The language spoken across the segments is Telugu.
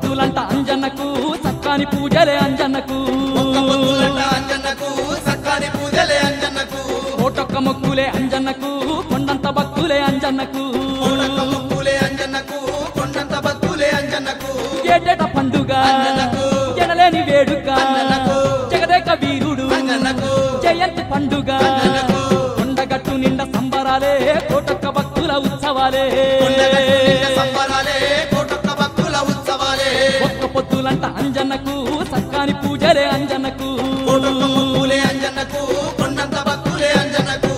పొద్దులంట అంజన్నకు చక్కని పూజలే అంజన్నకు ఒక్క పొద్దులంట అంజన్నకు సక్కాని పూజలే అంజన్నకు కోటొక్క మొక్కులే అంజన్నకు కొండంత భక్తులే అంజన్నకు కోటొక్క ముక్కులే అంజన్నకు కొండంత భక్తులే అంజన్నకు ఏటేట పండుగ అంజన్నకు జనలేని వేడుక అంజన్నకు జగదేక వీరుడు అంజన్నకు జయంతి పండుగ అంజన్నకు కొండగట్టు నిండా సంబరాలే కోటొక్క భక్తుల ఉత్సవాలే కొండగట్టు నిండా సంబరాలే కోటొక్క భక్తుల ఉత్సవాలే ఒక్క పొద్దులంట అంజన్నకు సక్కాని పూజలే అంజన్నకు కోటొక్క ముక్కులే అంజన్నకు కొండంత భక్తులే అంజన్నకు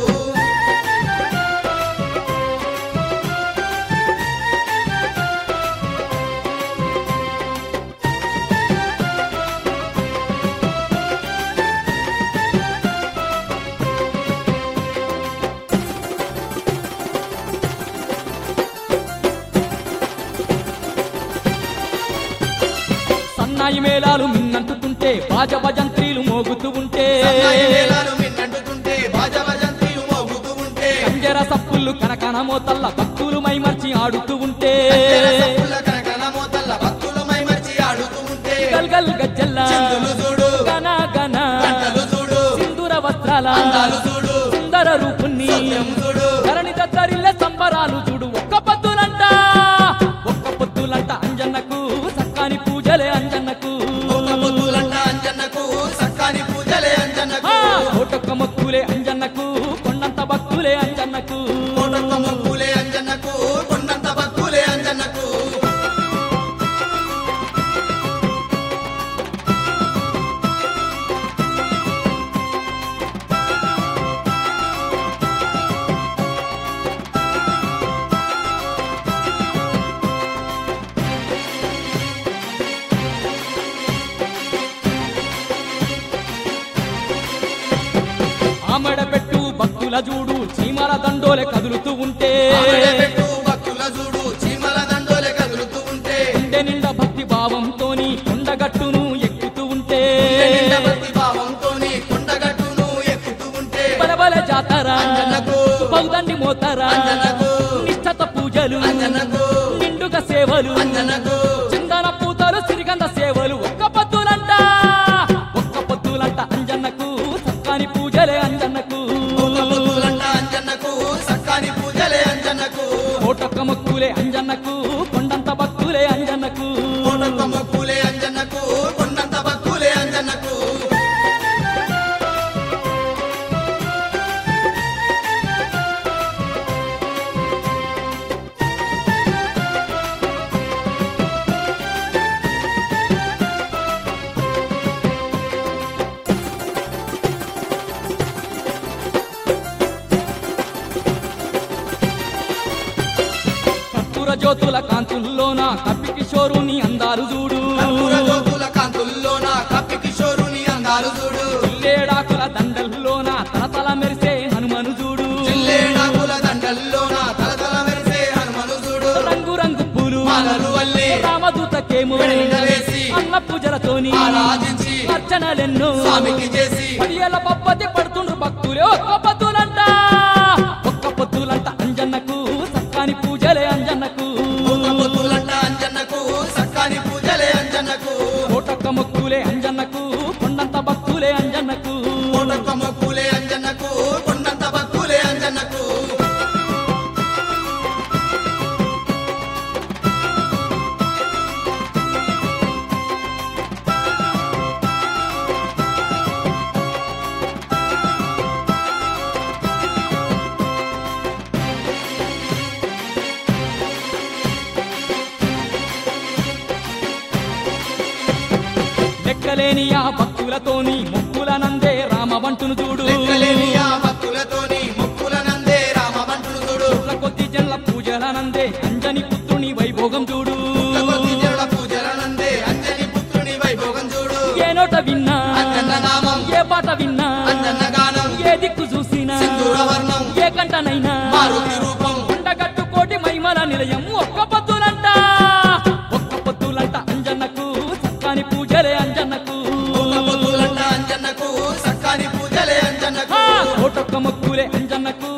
సన్నాయి మేళాలు మిన్నంటుతుంటే బాజ భజంత్రీలు మోగుతూ ఉంటే సన్నాయి మేళాలు మిన్నంటుతుంటే బాజా భజంత్రీలు మోగుతూ ఉంటే కంజర సప్పుళ్ళు కనకన మోతల్ల భక్తులు మైమర్చి ఆడుతూ ఉంటే తెర సప్పుల కనకన మోతల్ల భక్తులు మైమర్చి ఆడుతూ ఉంటే గల్గల్ గజ్జల్ల చిందులు చూడు గన గన గంటలు చూడు సింధూర వస్త్రాల అందాలు చూడు సుందర రూపుణ్ణి సత్యం చూడు ధరణి దద్దరిల్ల సంబరాలు చూడు ఒక్క పొద్దులంట ఒక్క పొద్దులంట అంజన్నకు సక్కాని పూజలే అంజన్నకు ఒక్క పొద్దులంట అంజన్నకు సక్కాని పూజలే అంజన్నకు ఆ, కోటొక్క మొక్కులే అంజన్నకు కొండంత భక్తులే అంజన్నకు కోటొక్క మొక్కులే అంజన్నకు కొండంత భక్తులే అంజన్నకు ఆమెడ పెట్టు భక్తుల చూడు చీమల దండోలే కదులుతూ ఉంటే ఆమెడ పెట్టు భక్తుల చూడు చీమల దండోలే కదులుతూ ఉంటే గుండె నిండా భక్తి భావంతోని కొండగట్టును ఎక్కుతూ ఉంటే గుండె నిండా భక్తి భావంతోని కొండగట్టును ఎక్కుతూ ఉంటే బలబల జాతర అంజన్నకు పౌదండి మోతరా అంజన్నకు నిష్టత పూజలు అంజన్నకు నిండుగా సేవలు అంజన్నకు చందన పూతలు సిరిగంధ సేవలు ఒక్క పొద్దులంట ఒక్క పొద్దులంట అంజన్నకు సక్కాని పూజలే అంజన్నకు ఒక్క పొద్దులంట అంజన్నకు సక్కాని పూజలే అంజన్నకు కోటొక్క మొక్కులే అంజన్నకు కొండంత భక్తులే అంజన్నకు కోటొక్క మొక్కులే అంజన్నకు కొండంత భక్తులే అంజన్నకు కర్పూర జ్యోతుల కాంతుల్లోన కప్పి కిషోరుని అందాలు చూడు కర్పూర జ్యోతుల కాంతుల్లోన కప్పి కిషోరుని అందాలు చూడు చిల్లేడాకుల దండల్లోన తలతల మెరిసే హనుమను చూడు చిల్లేడాకుల దండల్లోన తలతల మెరిసే హనుమను చూడు రంగు రంగు పూలు మాలలు వల్లి రామదూతకేమో వెంట వేసి అన్న పూజలతోని ఆరాధించి అర్చనలెన్నో స్వామికి చేసి పడియల పప్పతి పడుతుండ్రు భక్తులే ఒక్క పొద్దులంట ఒక్క పొద్దులంట అంజన్నకు సక్కాని పూజలే అంజన్నకు ఒక్క పొద్దులంట అంజన్నకు సక్కాని పూజలే అంజన్నకు కోటొక్క మొక్కులే అంజన్నకు కొండంత భక్తులే అంజన్నకు కోటొక్క మొక్కులే అంజన్నకు కొండంత భక్తులే అంజన్నకు లెక్కలేని ఆ భక్తులతోని మొక్కులనందే రామవంటును చూడు లెక్కలేని ఆ భక్తులతోని మొక్కులనందే రామబంటుడు చూడు పుట్ల కొద్ది జన్ల పూజలనందే అంజని పుత్రుని వైభోగం చూడు కొద్ది జనుల పూజలనందే అంజని పుత్రుని వైభోగం చూడు ఏ నోట విన్నా అంజన్న నామం ఏ పాట విన్నా అంజన్న గానం ఏ దిక్కు చూసినా సింధూర వర్ణం ఏ కంటనైనా మారుతి రూపం కొండగట్టు కోటి మహిమల నిలయం ఒక్క పొద్దులంట ఒక్క పొద్దులంట అంజన్నకు సక్కాని పూజలే అంజన్నకు ఒక్క పొద్దులంట అంజన్నకు సక్కాని పూజలే అంజన్నకు ఆ, కోటొక్క మొక్కులే అంజన్నకు